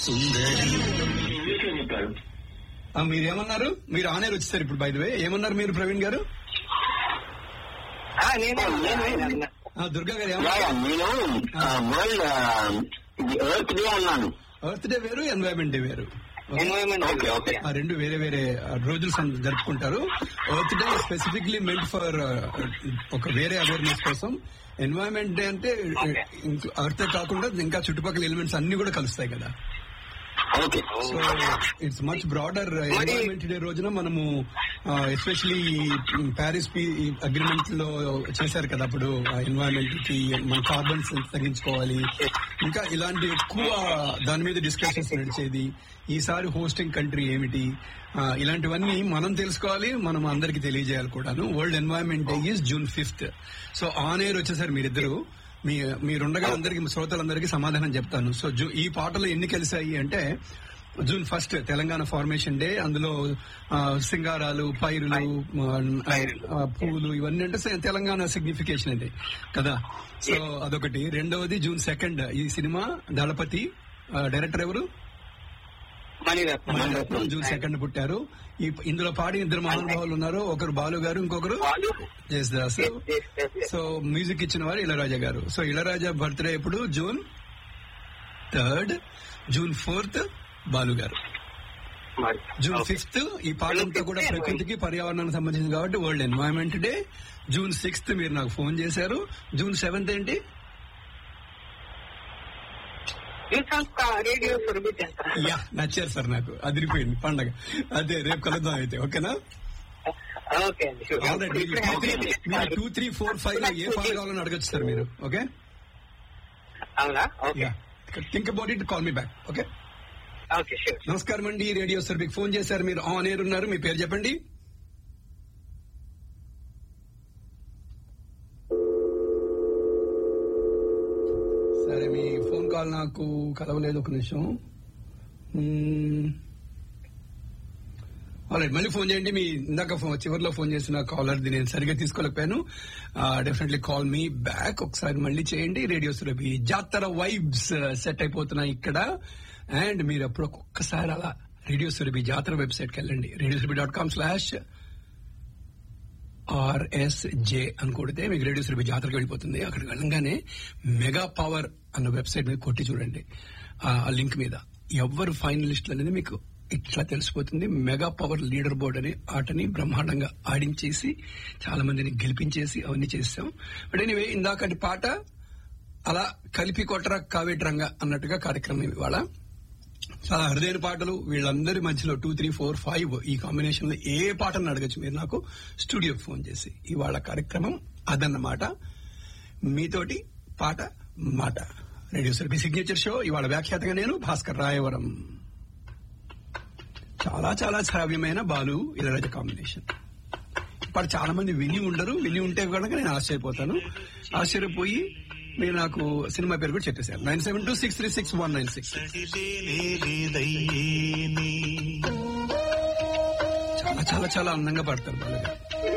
సుందరి ఇంగ్లీష్లో చెప్పారు ఆ, మీరు ఏమన్నారు మీరు ఆనేరు వచ్చేసారు ఇప్పుడు బై వే ఏమన్నారు మీరు ప్రవీణ్ గారు ఆ, నేనే నేనే ఆ, దుర్గా గారు యా, ఏమన్నారు యా, నేను వరల్డ్ ఎర్త్ డే అన్నాను ఎర్త్ డే వేరు ఎన్వైరన్మెంట్ డే వేరు ఓకే? ఎన్వైరన్మెంట్ ఓకే ఓకే ఆ రెండు వేరే వేరే ఆ, రోజులు సం- జరుపుకుంటారు earth day specifically meant for ఒక వేరే అవేర్నెస్ కోసం ఎన్వైరన్మెంట్ డే అంటే అర్త్ కాకుండా ఇంకా చుట్టుపక్కల ఎలిమెంట్స్ అన్ని కూడా కలుస్తాయి కదా okay so it's much broader environment day రోజున మనము ఎస్పెషలీ ప్యారిస్ అగ్రిమెంట్ లో చేశారు కదా అప్పుడు ఎన్వైరన్మెంట్ కి మన కార్బన్స్ తగ్గించుకోవాలి ఇంకా ఇలాంటి ఎక్కువ దాని మీద డిస్కషన్స్ నడిచేది ఈసారి హోస్టింగ్ కంట్రీ ఏమిటి ఆ, ఇలాంటివన్నీ మనం తెలుసుకోవాలి మనం అందరికి తెలియజేయాలి కూడాను world environment day is June fifth so on air వచ్చేసారు మీరిద్దరు మీ మీరుండగా అందరికి శ్రోతలందరికీ సమాధానం చెప్తాను సో జూ- ఈ పాటలు ఎన్ని కలిసాయి అంటే June first Telangana formation day అందులో ఆ, సింగారాలు పైరులు ఆ, ఆ, పూలు ఇవన్నీ అంటే సే- తెలంగాణ సిగ్నిఫికేషన్ అది కదా సో అదొకటి రెండవది జూన్ సెకండ్ ఈ సినిమా దళపతి ఆ, డైరెక్టర్ ఎవరు మణిరత్నం మణిరత్నం జూన్ సెకండ్ పుట్టారు ఈ ఇందులో పాడి ఇద్దరు మహానుభావులు ఉన్నారు ఒకరు బాలు గారు ఇంకొకరు Balu. Yesudas Yes, yes, yes, yes. So music ఇచ్చిన వారు ఇళరాజా గారు సో ఇళరాజా బర్త్డే ఎప్పుడు June third June fourth Balu garu మరి. June Okay. ఫిఫ్త్ ఈ పాట అంతా కూడా ప్రకృతికి పర్యావరణానికి సంబంధించింది కాబట్టి world environment day June sixth మీరు నాకు ఫోన్ చేశారు జూన్ సెవెంత్ ఏంటి ఈ సంస్థ రేడియో సురభి చేస్తారు యా నచ్చారు సార్ నాకు అదిరిపోయింది పండగ అదే రేపు కలుద్దాం అయితే ఓకేనా ఓకే అండి sure. ఆల్రెడీ ఇప్పుడు మీరు టూ త్రీ ఫోర్ ఫైవ్ లో ఏ పాట కావాలని అడగచ్చు సార్ మీరు ఓకే అవునా okay yeah think about it call me back okay okay sure నమస్కారం అండి రేడియో సార్ మీకు ఫోన్ చేశారు మీరు ఆన్ ఎయిర్ ఉన్నారు మీ పేరు చెప్పండి సరే మీ ఫోన్ కాల్ నాకు కలవలేదు ఒక నిమిషం ఆల్రైట్ మళ్ళీ ఫోన్ చేయండి మీ ఇందాక ఫోన్ చివరిలో ఫోన్ చేసిన కాలర్ నేను సరిగా తీసుకోలేకపోయాను డెఫినెట్లీ కాల్ మీ బ్యాక్ ఒకసారి మళ్ళీ చేయండి రేడియో సురభి జాతర వైబ్స్ సెట్ అయిపోతున్నాయి ఇక్కడ అండ్ మీరు అప్పుడు ఒక్కొక్కసారి అలా రేడియో సురభి జాతర వెబ్సైట్కి వెళ్ళండి radio Surabhi dot com slash RSJ అని కొడితే మీకు రేడియో సురభి జాతరకి వెళ్ళిపోతుంది అక్కడికి వెళ్ళంగానే మెగా పవర్ అన్న వెబ్సైట్ మీద కొట్టి చూడండి ఆ లింక్ మీద ఎవరు ఫైనలిస్టులు అనేది మీకు ఇట్లా తెలిసిపోతుంది మెగా పవర్ లీడర్ బోర్డ్ అనే ఆటని బ్రహ్మాండంగా ఆడించేసి చాలా మందిని గెలిపించేసి అవన్నీ చేసాం బట్ ఎనీవే ఇందాకటి పాట అలా కలిపి కొట్టరా కావేట్రంగా అన్నట్టుగా కార్యక్రమం ఇవాళ చాలా అరుదైన పాటలు వీళ్ళందరి మధ్యలో టూ త్రీ ఫోర్ ఫైవ్ ఈ కాంబినేషన్ లో ఏ పాటను అడగచ్చు మీరు నాకు స్టూడియోకి ఫోన్ చేసి ఇవాళ కార్యక్రమం అదన్నమాట మీతోటి పాట మాట రేడియో సర్వీ సిగ్నేచర్ షో ఇవాళ వ్యాఖ్యాతగా నేను భాస్కర్ రాయవరం చాలా చాలా శ్రావ్యమైన బాలు ఇళరాజ కాంబినేషన్ ఇప్పుడు చాలా మంది విని ఉండరు విని ఉంటే కనుక నేను ఆశ్చర్యపోతాను ఆశ్చర్యపోయి మీరు నాకు సినిమా పేరు కూడా చెప్పేశారు nine seven two six three six one nine six చాలా చాలా చాలా అందంగా పడతారు బాలు గారు